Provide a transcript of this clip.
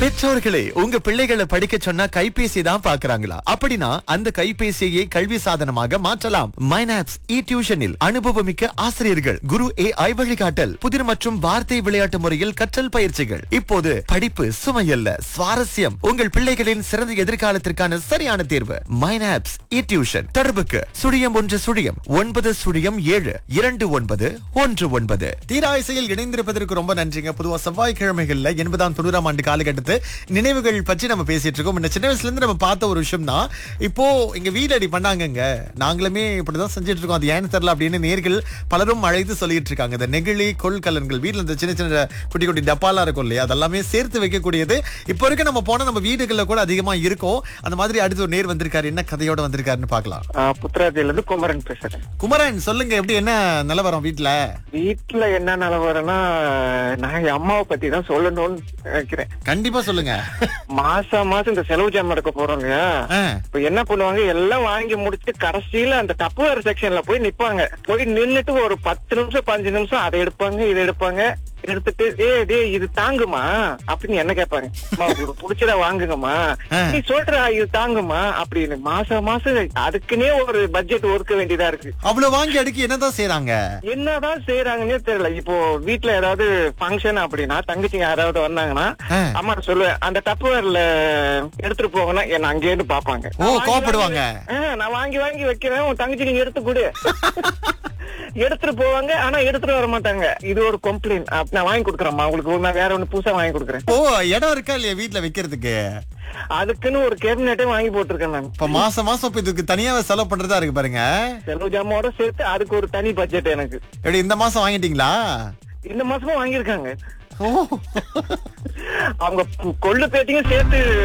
பெற்றோர்களே உங்க பிள்ளைகளை படிக்க சொன்னா கைபேசி தான் பாக்குறாங்களா அப்படின்னா அந்த கைபேசியை கல்வி சாதனமாக மாற்றலாம் மைனாப்ஸ் இ டியூஷனில் அனுபவமிக்க ஆசிரியர்கள் குரு ஏ ஐ வழிகாட்டல் புதிர் மற்றும் வார்த்தை விளையாட்டு முறையில் கற்றல் பயிற்சிகள் இப்போது படிப்பு சுமையல்ல சுவாரஸ்யம் உங்கள் பிள்ளைகளின் சிறந்த எதிர்காலத்திற்கான சரியான தேர்வு மைனாப்ஸ் இ டியூஷன் தொடர்புக்கு சுழியம் ஒன்று சுழியம் ஒன்பது சுழியம் ஏழு இரண்டு ஒன்பது ஒன்று ஒன்பது தீராயிசையில் இணைந்திருப்பதற்கு ரொம்ப நன்றிங்க பொதுவா செவ்வாய்க்கிழமைகள்ல எண்பதாம் தொண்ணூறாம் ஆண்டு காலகட்டத்து நினைவுகள் பற்றி நம்ம பேசிட்டு இருக்கோம் இந்த சின்ன வயசுல இருந்து நம்ம பார்த்த ஒரு விஷயம் தான் இப்போ எங்க வீடு அடி பண்ணாங்கங்க நாங்களுமே இப்படிதான் செஞ்சுட்டு இருக்கோம் அது ஏன்னு தெரியல அப்படின்னு நேர்கள் பலரும் அழைத்து சொல்லிட்டு இருக்காங்க இந்த நெகிழி கொள்கலன்கள் வீட்டுல இந்த சின்ன சின்ன குட்டி குட்டி டப்பாலாம் இருக்கும் இல்லையா அதெல்லாமே சேர்த்து வைக்கக்கூடியது இப்போ இருக்க நம்ம போனா நம்ம வீடுகள்ல கூட அதிகமா இருக்கும் அந்த மாதிரி அடுத்து ஒரு நேர் வந்திருக்காரு என்ன கதையோட வந்திருக்காருன்னு பார்க்கலாம் ஆஹ் புத்ராஜில இருந்து குமரன் பேசுறேன் குமரன் சொல்லுங்க எப்படி என்ன நிலவரம் வீட்டுல வீட்டுல என்ன நிலவரம்னா நான் என் அம்மாவை பத்தி தான் சொல்லணும்னு நினைக்கிறேன் கண்டிப்பா சொல்லுங்க மாசம் மாசம் இந்த செலவு ஜாம் எடுக்க போறோம் இல்லையா ஆ, இப்ப என்ன பண்ணுவாங்க எல்லாம் வாங்கி முடிச்சுட்டு கடைசியில அந்த டப்புவேர் செக்ஷன்ல போய் நிப்பாங்க போய் நின்னுட்டு ஒரு பத்து நிமிஷம் பதினஞ்சு நிமிஷம் அதை எடுப்பாங்க இதை எடுப்பாங்க எடுத்துட்டு டேய் டேய் இது தாங்குமா அப்படின்னு என்ன கேட்பாங்க அம்மா, உங்களுக்கு பிடிச்சத வாங்குங்கம்மா ஆ. நீ சொல்ற இது தாங்குமா அப்படின்னு மாசம் மாசம் அதுக்குன்னே ஒரு பட்ஜெட் ஒதுக்க வேண்டியதா இருக்கு அவ்வளவு வாங்கி அடுக்கி என்னதான் செய்றாங்க என்னதான் செய்யறாங்கன்னே தெரியல இப்போ வீட்ல ஏதாவது ஃபங்க்ஷன் அப்படின்னா தங்கச்சி யாராவது வந்தாங்கன்னா ஆ. அம்மா சொல்லுவேன் அந்த டப்புவேர்ல எடுத்துட்டு போகணும் என்ன அங்கேயே இருந்து பாப்பாங்க ஓ, கோவப்படுவாங்க. ஆ, நான் வாங்கி வாங்கி வைக்கிறேன் உன் தங்கச்சி நீங்க எடுத்து கொடு எடுத்துட்டு போவாங்க ஆனா எடுத்துட்டு வர மாட்டாங்க இது ஒரு கம்ப்ளைண்ட் நான் வாங்கி கொடுக்குறேம்மா உங்களுக்கு நான் வேற ஒண்ணு புதுசா வாங்கி கொடுக்குறேன் ஓ இடம் இருக்கா இல்லையா வீட்டுல வைக்கிறதுக்கு அதுக்குன்னு ஒரு கேபினெட்டே வாங்கி போட்டிருக்கேன் நான் இப்ப மாசம் மாசம் இப்ப இதுக்கு தனியா செலவு பண்றதா இருக்கு பாருங்க செலவு ஜாமோட சேர்த்து அதுக்கு ஒரு தனி பட்ஜெட் எனக்கு எப்படி இந்த மாசம் வாங்கிட்டீங்களா இந்த மாசமும் வாங்கியிருக்காங்க ஓ அவங்க கொள்ளு பேட்டியும் சேர்த்து